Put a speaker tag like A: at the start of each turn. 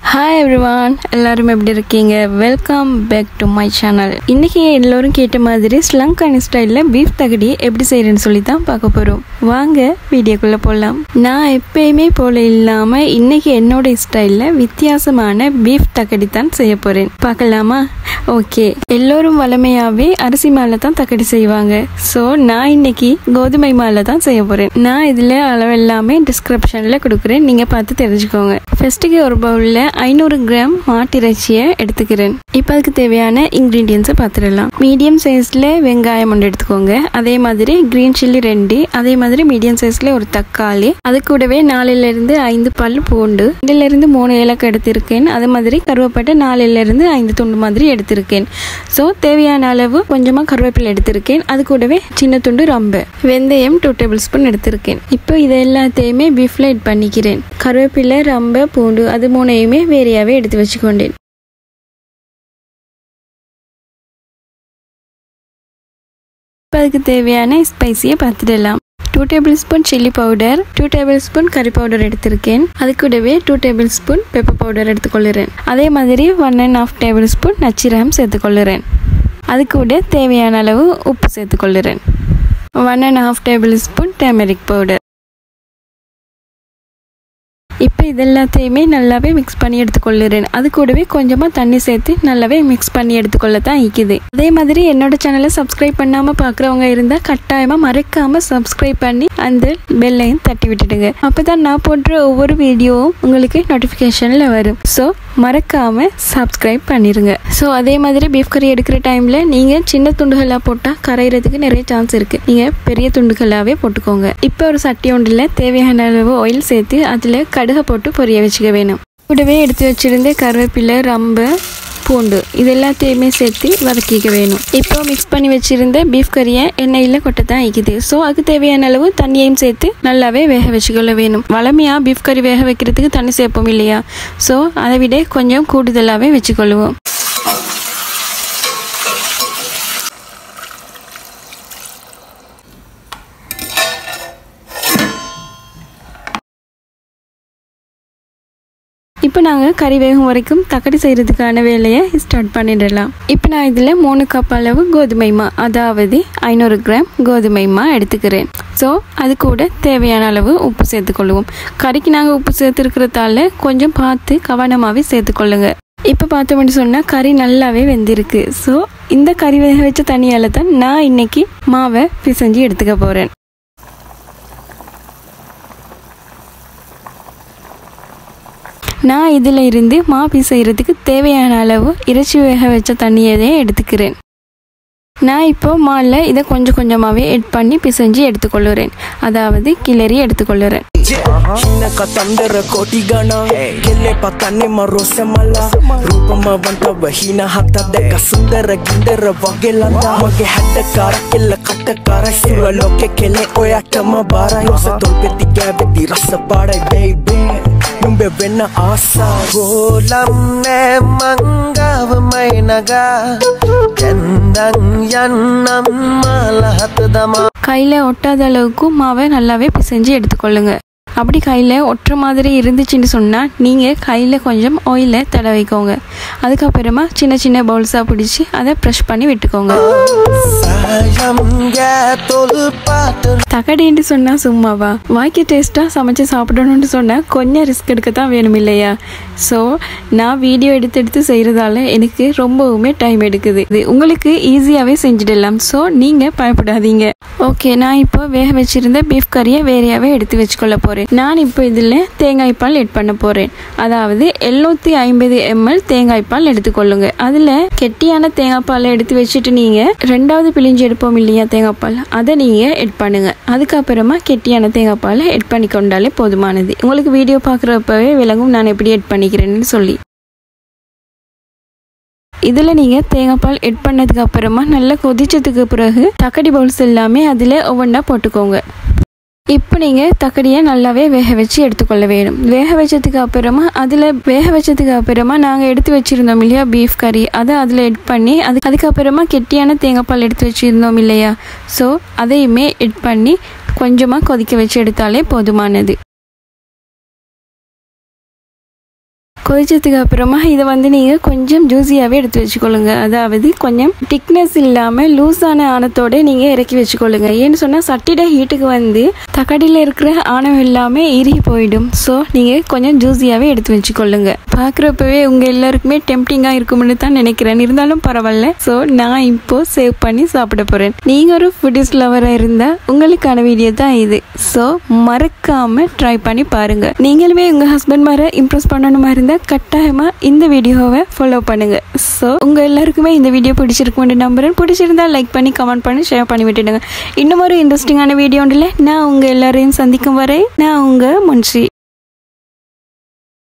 A: hi everyone எல்லாரும் எப்படி இருக்கீங்க welcome back to my channel இன்னைக்கு எல்லோரும் கேட்ட மாதிரி ஸ்லங்கானி ஸ்டைலில் பீஃப் தகடி எப்படி செய்யறேன்னு சொல்லி தான் பார்க்க போகிறோம் வாங்க வீடியோக்குள்ளே போகலாம் நான் எப்பயுமே போல இல்லாமல் இன்னைக்கு என்னோட ஸ்டைலில் வித்தியாசமான பீஃப் தகடி தான் செய்ய போகிறேன் பார்க்கலாமா ஓகே எல்லோரும் வளமையாகவே அரிசி மாலை தான் தக்கடி செய்வாங்க ஸோ நான் இன்னைக்கு கோதுமை மாலை தான் செய்ய போகிறேன் நான் இதில் அளவு எல்லாமே டிஸ்கிரிப்ஷனில் கொடுக்குறேன் நீங்கள் பார்த்து தெரிஞ்சுக்கோங்க ஃபர்ஸ்ட்டுக்கு ஒரு பவுலில் ஐநூறு கிராம் மாட்டிறைச்சியை எடுத்துக்கிறேன் இப்போ அதுக்கு தேவையான இன்க்ரீடியன்ஸை பார்த்துடலாம் மீடியம் சைஸில் வெங்காயம் ஒன்று எடுத்துக்கோங்க அதே மாதிரி க்ரீன் சில்லி ரெண்டு அதே மாதிரி மீடியம் சைஸில் ஒரு தக்காளி அது கூடவே நாலுலேருந்து ஐந்து பல் பூண்டு ரெண்டுலேருந்து மூணு ஏலக்காய் எடுத்திருக்கேன் அதே மாதிரி கருவேப்பட்டை நாலுலேருந்து ஐந்து துண்டு மாதிரி எடுத்திருக்கேன் ஸோ தேவையான அளவு கொஞ்சமாக கருவேப்பிலை எடுத்திருக்கேன் அது கூடவே சின்ன துண்டு ரம்பு வெந்தயம் டூ டேபிள் ஸ்பூன் எடுத்திருக்கேன் இப்போ இது எல்லாத்தையுமே பீஃப்ல ஆட் பண்ணிக்கிறேன் கருவேப்பிலை ரம்பு பூண்டு அது மூணையுமே வேறையாவே எடுத்து வச்சுக்கொண்டேன் இப்போ அதுக்கு தேவையான ஸ்பைசியை பார்த்துடலாம் two table spoon chilli powder two table spoon கறி பவுடர் எடுத்திருக்கேன் அது கூடவே two table spoon pepper powder எடுத்துக்கொள்ளுறேன் அதே மாதிரி one and half table spoon நச்சிரகம் சேர்த்துக்கொள்ளுறேன் அது கூட தேவையான அளவு உப்பு சேர்த்துக்கொள்ளுறேன் one and half table spoon turmeric powder இப்போ இதெல்லாத்தையுமே நல்லாவே மிக்ஸ் பண்ணி எடுத்துக்கொள்ளுறேன் அது கூடவே கொஞ்சமாக தண்ணி சேர்த்து நல்லாவே மிக்ஸ் பண்ணி எடுத்துக்கொள்ள தான் இக்குது அதே மாதிரி என்னோட சேனலை சப்ஸ்கிரைப் பண்ணாமல் பார்க்குறவங்க இருந்தால் கட்டாயமாக மறக்காமல் சப்ஸ்கிரைப் பண்ணி அந்த பெல்லையும் தட்டி விட்டுடுங்க அப்போ தான் நான் போடுற ஒவ்வொரு வீடியோவும் உங்களுக்கு நோட்டிஃபிகேஷனில் வரும் ஸோ மறக்காமல் சப்ஸ்கிரைப் பண்ணிடுங்க ஸோ அதே மாதிரி பீஃப் கறி எடுக்கிற டைமில் நீங்கள் சின்ன துண்டுகளாக போட்டால் கரையிறதுக்கு நிறைய சான்ஸ் இருக்குது நீங்கள் பெரிய துண்டுகளாகவே போட்டுக்கோங்க இப்போ ஒரு சட்டி ஒன்றில் தேவையான அளவு ஆயில் சேர்த்து அதில் கடுகை போட்டு பொரிய வச்சுக்க வேணும் கூடவே எடுத்து வச்சிருந்த கருவேப்பிலை ரம்பு பூண்டு இது எல்லாத்தையுமே சேர்த்து வதக்கிக்க வேணும் இப்போ மிக்ஸ் பண்ணி வச்சிருந்த பீஃப் கறியை எண்ணெயில் கொட்ட தான் இருக்குது ஸோ அதுக்கு தேவையான அளவு தண்ணியையும் சேர்த்து நல்லாவே வேக வச்சுக்கொள்ள வேணும் வளமையாக பீஃப் கறி வேக வைக்கிறதுக்கு தண்ணி சேர்ப்போம் இல்லையா ஸோ அதை விட கொஞ்சம் கூடுதலாகவே வச்சுக்கொள்ளுவோம் இப்போ நாங்கள் கறி வேகும் வரைக்கும் தக்கடி செய்கிறதுக்கான வேலையை ஸ்டார்ட் பண்ணிடலாம் இப்போ நான் இதில் மூணு கப் அளவு கோதுமை மா அதாவது ஐநூறு கிராம் கோதுமை மா எடுத்துக்கிறேன் ஸோ அது கூட தேவையான அளவு உப்பு சேர்த்துக்கொள்ளுவோம் கறிக்கு நாங்கள் உப்பு சேர்த்துருக்கிறதால கொஞ்சம் பார்த்து கவனமாகவே சேர்த்துக்கொள்ளுங்க இப்போ பார்த்தோம்னு சொன்னால் கறி நல்லாவே வெந்திருக்கு ஸோ இந்த கறி வேக வச்ச தண்ணியால் தான் நான் இன்னைக்கு மாவை பிசைஞ்சு எடுத்துக்க போகிறேன் நான் இதில் இருந்து மாப்பி செய்கிறதுக்கு தேவையான அளவு இறைச்சி வேக வச்ச தண்ணியதே எடுத்துக்கிறேன் நான் இப்போ மாலில் இதை கொஞ்சம் கொஞ்சமாகவே எட் பண்ணி பிசைஞ்சு எடுத்துக்கொள்ளுறேன் அதாவது கிளறி எடுத்துக்கொள்ளுறேன்
B: ಹಿನ್ನಕ ತಂದರ ಕೋಟಿಗಣ ಗೆಲ್ಲೆ ಪತಾನೆ ಮರೋಸೆ ಮಲ್ಲ ರೂಪಮ ವಂತವ ಹೀನ ಹತ್ತದಕ ಸುಂದರ ಗಿಂದರ ವಗೆಲಂದ ಮಗೆ ಹಡ್ಡಕಾರ ಕೆಲ್ಲ ಕಟ್ಟಕಾರ ಸುರ ಲೋಕೆ ಕೆಲೆ ಒಯಾಟಮ ಬಾರ ಹೊಸ ತೊಲ್ಪೆ ದಿಗ್ಗಾಬೆದ್ದಿ ರಸ ಪಾಡ ಬೇಬೇ ನುಂಬೆ ಬೆನ್ನ ಆಸ
C: ගෝලම්නෑ මංගාව මයිනගා දැන්දං යන්නම් මාලහත දමා
A: கையில் ஒட்டாத அளவுக்கு மாவை நல்லாவே பிசைஞ்சு எடுத்துக்கொள்ளுங்க அப்படி கையில் ஒட்டுற மாதிரி இருந்துச்சுன்னு சொன்னால் நீங்கள் கையில் கொஞ்சம் ஆயிலை தடவிக்கோங்க அதுக்கப்புறமா சின்ன சின்ன பவுல்ஸாக பிடிச்சி அதை ப்ரெஷ் பண்ணி விட்டுக்கோங்க
C: සයම්ගෑ තොල් පාට
A: தகடின்னு சொன்னால் சும்மாவா வாய்க்கு டேஸ்ட்டாக சமைச்சு சாப்பிடணும்னு சொன்னால் கொஞ்சம் ரிஸ்க் எடுக்க தான் வேணும் இல்லையா ஸோ நான் வீடியோ எடுத்து எடுத்து செய்கிறதால எனக்கு ரொம்பவுமே டைம் எடுக்குது இது உங்களுக்கு ஈஸியாகவே செஞ்சிடலாம் ஸோ நீங்கள் பயப்படாதீங்க ஓகே நான் இப்போ வேக வச்சிருந்த பீஃப் கறியை வேறையாகவே எடுத்து வச்சுக்கொள்ள போகிறேன் நான் இப்போ இதில் தேங்காய் பால் எட் பண்ண போகிறேன் அதாவது எழுநூற்றி ஐம்பது எம்எல் தேங்காய் பால் எடுத்துக்கொள்ளுங்க அதில் கெட்டியான தேங்காய் பாலை எடுத்து வச்சுட்டு நீங்கள் ரெண்டாவது பிழிஞ்சு எடுப்போம் இல்லையா தேங்காய் பால் அதை நீங்கள் எட் பண்ணுங்க அதுக்கப்புறமா கெட்டியான தேங்காய் பாலை எட் பண்ணி கொண்டாலே போதுமானது உங்களுக்கு வீடியோ பார்க்குறப்பவே விளங்கும் நான் எப்படி எட் பண்ணிக்கிறேன்னு சொல்லி இதில் நீங்கள் தேங்காய் பால் எட் பண்ணதுக்கு அப்புறமா நல்லா கொதிச்சதுக்கு பிறகு தக்கடி பவுல்ஸ் எல்லாமே அதில் ஒவ்வொன்றா போட்டுக்கோங்க இப்போ நீங்கள் தக்கடியை நல்லாவே வேக வச்சு எடுத்துக்கொள்ள வேணும் வேக வச்சதுக்கு அப்புறமா அதில் வேக வச்சதுக்கு அப்புறமா நாங்கள் எடுத்து வச்சுருந்தோம் இல்லையா பீஃப் கறி அதை அதில் எட் பண்ணி அது அதுக்கப்புறமா கெட்டியான தேங்காய் பால் எடுத்து வச்சுருந்தோம் இல்லையா ஸோ அதையுமே எட் பண்ணி கொஞ்சமாக கொதிக்க வச்சு எடுத்தாலே போதுமானது கொதிச்சதுக்கு அப்புறமா இதை வந்து நீங்கள் கொஞ்சம் ஜூஸியாகவே எடுத்து வச்சுக்கொள்ளுங்க அதாவது கொஞ்சம் திக்னஸ் இல்லாமல் லூஸான ஆணத்தோட நீங்கள் இறக்கி வச்சுக்கொள்ளுங்க ஏன்னு சொன்னால் சட்டிட ஹீட்டுக்கு வந்து தக்காடியில் இருக்கிற ஆணம் எல்லாமே இறுகி போயிடும் ஸோ நீங்கள் கொஞ்சம் ஜூஸியாகவே எடுத்து வச்சுக்கொள்ளுங்க பார்க்குறப்பவே உங்கள் எல்லாருக்குமே டெம்டிங்காக இருக்கும்னு தான் நினைக்கிறேன் இருந்தாலும் பரவாயில்ல ஸோ நான் இப்போ சேவ் பண்ணி சாப்பிட போகிறேன் நீங்கள் ஒரு ஃபுட்டிஸ் லவராக இருந்தால் உங்களுக்கான வீடியோ தான் இது ஸோ மறக்காமல் ட்ரை பண்ணி பாருங்கள் நீங்களுமே உங்கள் ஹஸ்பண்ட் மாதிரி இம்ப்ரெஸ் பண்ணணுமா இருந்தால் கட்டாயமாக இந்த வீடியோவை ஃபாலோ பண்ணுங்கள் ஸோ உங்கள் எல்லாருக்குமே இந்த வீடியோ பிடிச்சிருக்கும்னு நம்புறேன் பிடிச்சிருந்தா லைக் பண்ணி கமெண்ட் பண்ணி ஷேர் பண்ணி விட்டுடுங்க இன்னும் ஒரு இன்ட்ரெஸ்டிங்கான வீடியோண்டில் நான் உங்கள் எல்லாரையும் சந்திக்கும் வரை நான் உங்கள் முன்ஷி